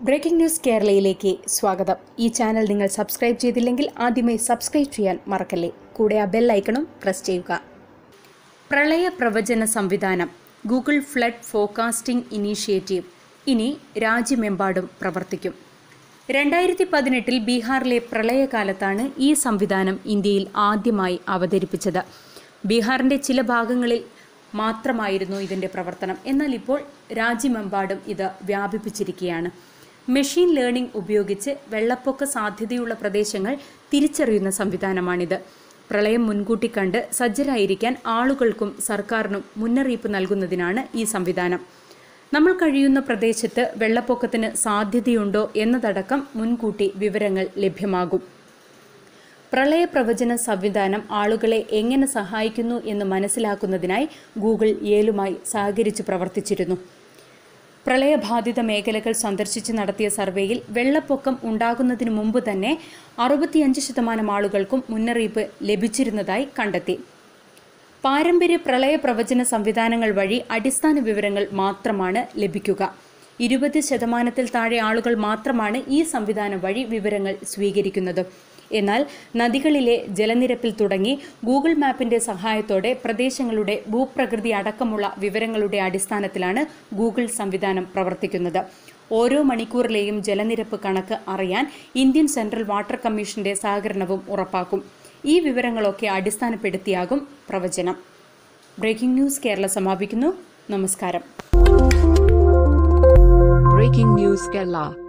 breaking news കേരളയിലേക്ക് സ്വാഗതം ഈ channel നിങ്ങൾ സബ്സ്ക്രൈബ് ചെയ്തില്ലെങ്കിൽ ആദ്യമേ സബ്സ്ക്രൈബ് ചെയ്യാൻ മറക്കല്ലേ കൂടെ ആ ബെൽ ഐക്കണും പ്രസ് ചെയ്യുക പ്രളയ പ്രവചന സംവിധാനം ഗൂഗിൾ ഫ്ലഡ് ഫോക്കാസ്റ്റിംഗ് ഇനീഷ്യേറ്റീവ് ഇനി രാജ്യമെമ്പാടും പ്രവർത്തിക്കും രണ്ടായിരത്തി പതിനെട്ടിൽ ബീഹാറിലെ പ്രളയകാലത്താണ് ഈ സംവിധാനം ഇന്ത്യയിൽ ആദ്യമായി അവതരിപ്പിച്ചത് ബീഹാറിന്റെ ചില ഭാഗങ്ങളിൽ മാത്രമായിരുന്നു ഇതിന്റെ പ്രവർത്തനം എന്നാൽ ഇപ്പോൾ രാജ്യമെമ്പാടും ഇത് വ്യാപിപ്പിച്ചിരിക്കുകയാണ് മെഷീൻ ലേണിംഗ് ഉപയോഗിച്ച് വെള്ളപ്പൊക്ക സാധ്യതയുള്ള പ്രദേശങ്ങൾ തിരിച്ചറിയുന്ന സംവിധാനമാണിത് പ്രളയം മുൻകൂട്ടി കണ്ട് സജ്ജരായിരിക്കാൻ ആളുകൾക്കും സർക്കാരിനും മുന്നറിയിപ്പ് നൽകുന്നതിനാണ് ഈ സംവിധാനം നമ്മൾ കഴിയുന്ന പ്രദേശത്ത് വെള്ളപ്പൊക്കത്തിന് സാധ്യതയുണ്ടോ എന്നതടക്കം മുൻകൂട്ടി വിവരങ്ങൾ ലഭ്യമാകും പ്രളയ പ്രവചന സംവിധാനം ആളുകളെ എങ്ങനെ സഹായിക്കുന്നു എന്ന് മനസ്സിലാക്കുന്നതിനായി ഗൂഗിൾ യേലുമായി സഹകരിച്ച് പ്രവർത്തിച്ചിരുന്നു പ്രളയബാധിത മേഖലകൾ സന്ദർശിച്ച് നടത്തിയ സർവേയിൽ വെള്ളപ്പൊക്കം ഉണ്ടാകുന്നതിന് മുമ്പ് തന്നെ അറുപത്തിയഞ്ച് ശതമാനം ആളുകൾക്കും മുന്നറിയിപ്പ് ലഭിച്ചിരുന്നതായി കണ്ടെത്തി പാരമ്പര്യ പ്രളയ പ്രവചന സംവിധാനങ്ങൾ വഴി അടിസ്ഥാന വിവരങ്ങൾ മാത്രമാണ് ലഭിക്കുക ഇരുപത് ശതമാനത്തിൽ താഴെ ആളുകൾ മാത്രമാണ് ഈ സംവിധാനം വഴി വിവരങ്ങൾ സ്വീകരിക്കുന്നത് എന്നാൽ നദികളിലെ ജലനിരപ്പിൽ തുടങ്ങി ഗൂഗിൾ മാപ്പിന്റെ സഹായത്തോടെ പ്രദേശങ്ങളുടെ ഭൂപ്രകൃതി അടക്കമുള്ള വിവരങ്ങളുടെ അടിസ്ഥാനത്തിലാണ് ഗൂഗിൾ സംവിധാനം പ്രവർത്തിക്കുന്നത് ഓരോ മണിക്കൂറിലെയും ജലനിരപ്പ് കണക്ക് അറിയാൻ ഇന്ത്യൻ സെൻട്രൽ വാട്ടർ കമ്മീഷന്റെ സഹകരണവും ഉറപ്പാക്കും ഈ വിവരങ്ങളൊക്കെ അടിസ്ഥാനപ്പെടുത്തിയാകും പ്രവചനം ബ്രേക്കിംഗ് ന്യൂസ് കേരള സമാപിക്കുന്നു നമസ്കാരം Breaking News Kerala